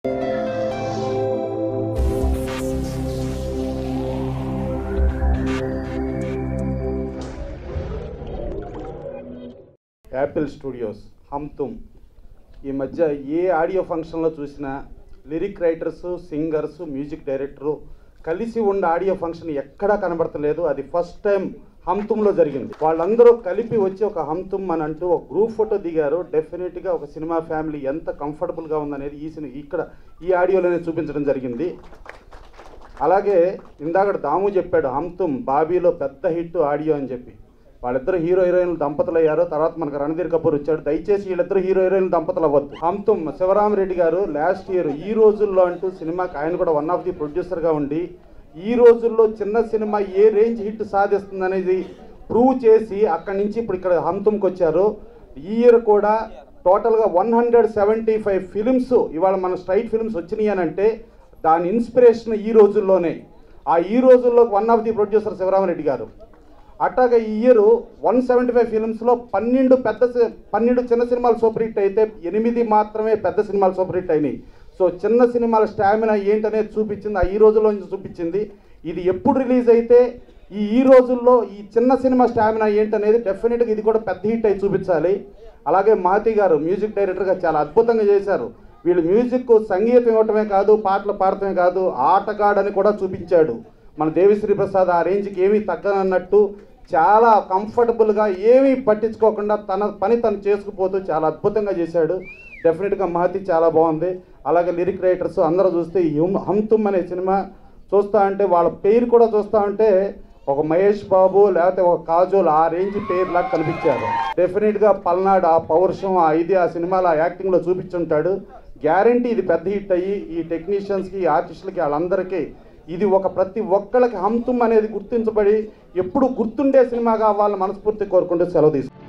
Apple studios హమ్ తుమ్ ఈ మధ్య ఏ ఆడియో ఫంక్షన్లో చూసినా lyric writers singers music director కలిసి ఉన్న ఆడియో ఫంక్షన్ ఎక్కడా కనబడతలేదు అది ఫస్ట్ టైం హమ్ తుమ్లో జరిగింది వాళ్ళందరూ కలిపి వచ్చి ఒక హమ్ తుమ్ అని అంటూ ఒక గ్రూప్ ఫోటో దిగారు డెఫినెట్గా ఒక సినిమా ఫ్యామిలీ ఎంత కంఫర్టబుల్గా ఉందనేది ఈ సినిమా ఇక్కడ ఈ ఆడియోలోనే చూపించడం జరిగింది అలాగే ఇందాక దాము చెప్పాడు హమ్ తుమ్ బాబీలో పెద్ద హిట్ ఆడియో అని చెప్పి వాళ్ళిద్దరు హీరో హీరోయిన్లు దంపతులు అయ్యారు తర్వాత మనకు రణధీర్ కపూర్ వచ్చాడు దయచేసి వీళ్ళిద్దరు హీరో హీరోయిన్లు దంపతులు అవ్వద్దు హమ్ తుమ్ శివరామరెడ్డి గారు లాస్ట్ ఇయర్ ఈ రోజుల్లో అంటూ సినిమాకి ఆయన కూడా వన్ ఆఫ్ ది ప్రొడ్యూసర్గా ఉండి ఈ రోజుల్లో చిన్న సినిమా ఏ రేంజ్ హిట్ సాధిస్తుంది అనేది ప్రూవ్ చేసి అక్కడి నుంచి ఇప్పుడు ఇక్కడ హమ్ తుమ్కి వచ్చారు ఈ ఇయర్ కూడా టోటల్గా one hundred seventy five films ఇవాళ మన స్ట్రైట్ ఫిలిమ్స్ వచ్చినాయి అని అంటే దాని ఇన్స్పిరేషన్ ఈ రోజుల్లోనే ఆ ఈ రోజుల్లో one of the producer Shivaramareddy గారు అట్లాగే ఈ ఇయర్ వన్ సెవెంటీ ఫైవ్ ఫిలిమ్స్లో పన్నెండు పెద్ద సి- పన్నెండు చిన్న సినిమాలు సూపర్ హిట్ అయితే ఎనిమిది మాత్రమే పెద్ద సినిమాలు సూపర్ హిట్ అయినాయి సో చిన్న సినిమాల స్టామినా ఏంటనేది చూపించింది ఆ ఈ రోజుల్లో నుంచి చూపించింది ఇది ఎప్పుడు రిలీజ్ అయితే ఈ ఈ రోజుల్లో ఈ చిన్న సినిమా స్టామినా ఏంటనేది డెఫినెట్గా ఇది కూడా పెద్ద హిట్ అయి చూపించాలి అలాగే మాతి గారు మ్యూజిక్ డైరెక్టర్గా చాలా అద్భుతంగా చేశారు వీళ్ళు మ్యూజిక్ సంగీతం ఇవ్వటమే కాదు పాటలు పాడటమే కాదు ఆటగాడని కూడా చూపించాడు మన దేవిశ్రీ ప్రసాద్ ఆ రేంజ్కి ఏమీ తగ్గనన్నట్టు చాలా కంఫర్టబుల్గా ఏమీ పట్టించుకోకుండా తన పని తను చేసుకుపోతూ చాలా అద్భుతంగా చేశాడు డెఫినెట్గా మహతి చాలా బాగుంది అలాగే లిరిక్ రైటర్స్ అందరూ చూస్తే ఈ హుమ్ హమ్ తుమ్ అనే సినిమా చూస్తా అంటే వాళ్ళ పేరు కూడా చూస్తా ఉంటే ఒక మహేష్ బాబు లేకపోతే ఒక కాజోల్ ఆ రేంజ్ పేరు లాగా కనిపించారు డెఫినెట్గా పల్నాడు ఆ పౌరుషం ఆ ఇది ఆ సినిమాలో ఆ యాక్టింగ్లో చూపించుంటాడు గ్యారంటీ ఇది పెద్ద హిట్ అయ్యి ఈ టెక్నీషియన్స్కి ఈ ఆర్టిస్టులకి వాళ్ళందరికీ ఇది ఒక ప్రతి ఒక్కళ్ళకి హంతుమ్ అనేది గుర్తించబడి ఎప్పుడు గుర్తుండే సినిమాగా వాళ్ళని మనస్ఫూర్తి కోరుకుంటూ సెలవు తీసుకుంటాం